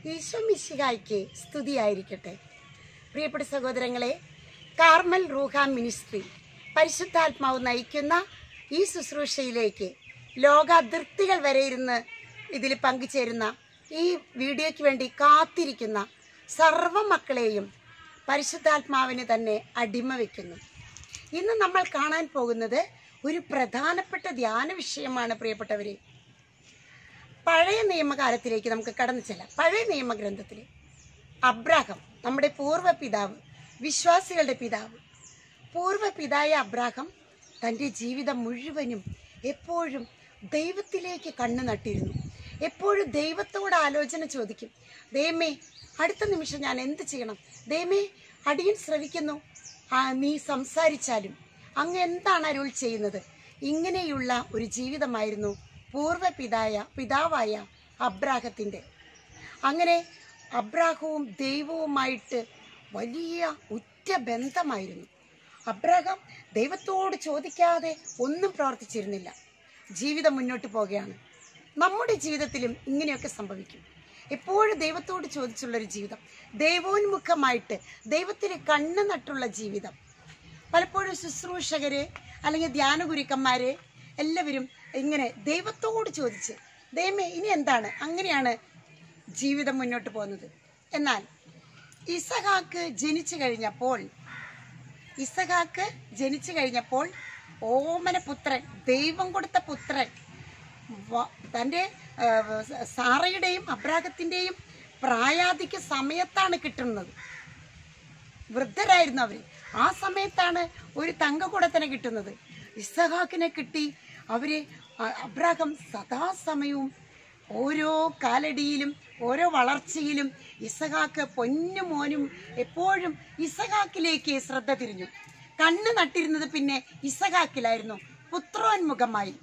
ഈശോ മിശിഹായ്ക്ക് സ്തുതിയായിരിക്കട്ടെ പ്രിയപ്പെട്ട സഹോദരങ്ങളെ കാർമൽ റൂഹ മിനിസ്ട്രി പരിശുദ്ധാത്മാവ് നയിക്കുന്ന ഈ ശുശ്രൂഷയിലേക്ക് ലോകാതിർത്തികൾ വരെ ഇരുന്ന് ഇതിൽ പങ്കുചേരുന്ന ഈ വീഡിയോയ്ക്ക് വേണ്ടി കാത്തിരിക്കുന്ന സർവ മക്കളെയും പരിശുദ്ധാത്മാവിന് തന്നെ അടിമ വയ്ക്കുന്നു ഇന്ന് നമ്മൾ കാണാൻ പോകുന്നത് ഒരു പ്രധാനപ്പെട്ട ധ്യാന വിഷയമാണ് പ്രിയപ്പെട്ടവരെ പഴയ നിയമകാലത്തിലേക്ക് നമുക്ക് കടന്നു ചെല്ലാം പഴയ നിയമഗ്രന്ഥത്തിൽ അബ്രാഹം നമ്മുടെ പൂർവ്വ പിതാവ് വിശ്വാസികളുടെ പിതാവ് പൂർവ്വ പിതായ അബ്രാഹം തൻ്റെ ജീവിതം മുഴുവനും എപ്പോഴും ദൈവത്തിലേക്ക് കണ്ണു നട്ടിരുന്നു എപ്പോഴും ദൈവത്തോട് ആലോചന ചോദിക്കും ദൈവമേ അടുത്ത നിമിഷം ഞാൻ എന്ത് ചെയ്യണം ദൈവമേ അടിയൻ ശ്രവിക്കുന്നു ആ നീ സംസാരിച്ചാലും അങ്ങ് എന്താണ് അരുൾ ചെയ്യുന്നത് ഇങ്ങനെയുള്ള ഒരു ജീവിതമായിരുന്നു പൂർവ്വ പിതായ പിതാവായ അബ്രാഹത്തിൻ്റെ അങ്ങനെ അബ്രാഹവും ദൈവവുമായിട്ട് വലിയ ഉറ്റ ബന്ധമായിരുന്നു അബ്രാഹം ദൈവത്തോട് ചോദിക്കാതെ ഒന്നും പ്രവർത്തിച്ചിരുന്നില്ല ജീവിതം മുന്നോട്ട് പോകുകയാണ് നമ്മുടെ ജീവിതത്തിലും ഇങ്ങനെയൊക്കെ സംഭവിക്കും എപ്പോഴും ദൈവത്തോട് ചോദിച്ചുള്ളൊരു ജീവിതം ദൈവോന്മുഖമായിട്ട് ദൈവത്തിന് കണ്ണ് നട്ടുള്ള ജീവിതം പലപ്പോഴും ശുശ്രൂഷകര് അല്ലെങ്കിൽ ധ്യാന ഗുരുക്കന്മാര് എല്ലാവരും ഇങ്ങനെ ദൈവത്തോട് ചോദിച്ച് ദൈവമേ ഇനി എന്താണ് അങ്ങനെയാണ് ജീവിതം മുന്നോട്ട് പോകുന്നത് എന്നാൽ ഇസഹാക്ക് ജനിച്ചു കഴിഞ്ഞപ്പോൾ ഇസഹാക്ക് ജനിച്ചു കഴിഞ്ഞപ്പോൾ ഓമന പുത്രൻ ദൈവം കൊടുത്ത പുത്രൻ വ- തൻ്റെ ആ, സാറയുടെയും അബ്രാഹത്തിൻ്റെയും പ്രായാധിക്യ സമയത്താണ് കിട്ടുന്നത് വൃദ്ധരായിരുന്നു അവർ ആ സമയത്താണ് ഒരു തങ്കക്കുടത്തിനെ കിട്ടുന്നത് ഇസഹാക്കിനെ കിട്ടി അവരെ അ- അബ്രാഹം സദാസമയവും ഓരോ കാലടിയിലും ഓരോ വളർച്ചയിലും ഇസഹാക്ക് പൊന്നു മോനും എപ്പോഴും ഇസഹാക്കിലേക്ക് ശ്രദ്ധ തിരിഞ്ഞു കണ്ണ് നട്ടിരുന്നത് പിന്നെ ഇസഹാക്കിലായിരുന്നു പുത്രോന്മുഖമായി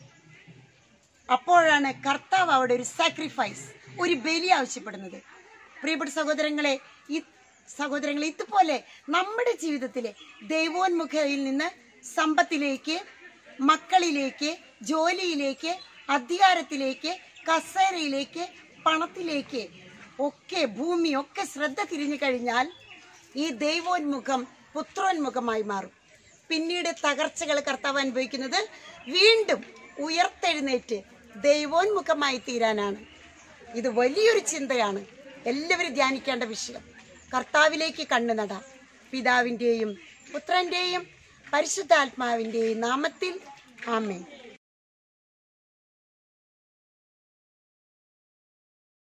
അപ്പോഴാണ് കർത്താവ് അവിടെ ഒരു സാക്രിഫൈസ് ഒരു ബലി ആവശ്യപ്പെടുന്നത് പ്രിയപ്പെട്ട സഹോദരങ്ങളെ ഈ സഹോദരങ്ങളെ ഇതുപോലെ നമ്മുടെ ജീവിതത്തിലെ ദൈവോന്മുഖതയിൽ നിന്ന് സമ്പത്തിലേക്ക് മക്കളിലേക്ക് ജോലിയിലേക്ക് അധികാരത്തിലേക്ക് കസേരയിലേക്ക് പണത്തിലേക്ക് ഒക്കെ ഭൂമി ഒക്കെ ശ്രദ്ധ തിരിഞ്ഞു കഴിഞ്ഞാൽ ഈ ദൈവോന്മുഖം പുത്രോന്മുഖമായി മാറും പിന്നീട് തകർച്ചകൾ കർത്താവ് അനുഭവിക്കുന്നത് വീണ്ടും ഉയർത്തെഴുന്നേറ്റ് ദൈവോന്മുഖമായി തീരാനാണ് ഇത് വലിയൊരു ചിന്തയാണ് എല്ലാവരും ധ്യാനിക്കേണ്ട വിഷയം കർത്താവിലേക്ക് കണ്ണു നടാം പിതാവിൻ്റെയും പുത്രൻ്റെയും പരിശുദ്ധാത്മാവിൻ്റെയും നാമത്തിൽ ആമേൻ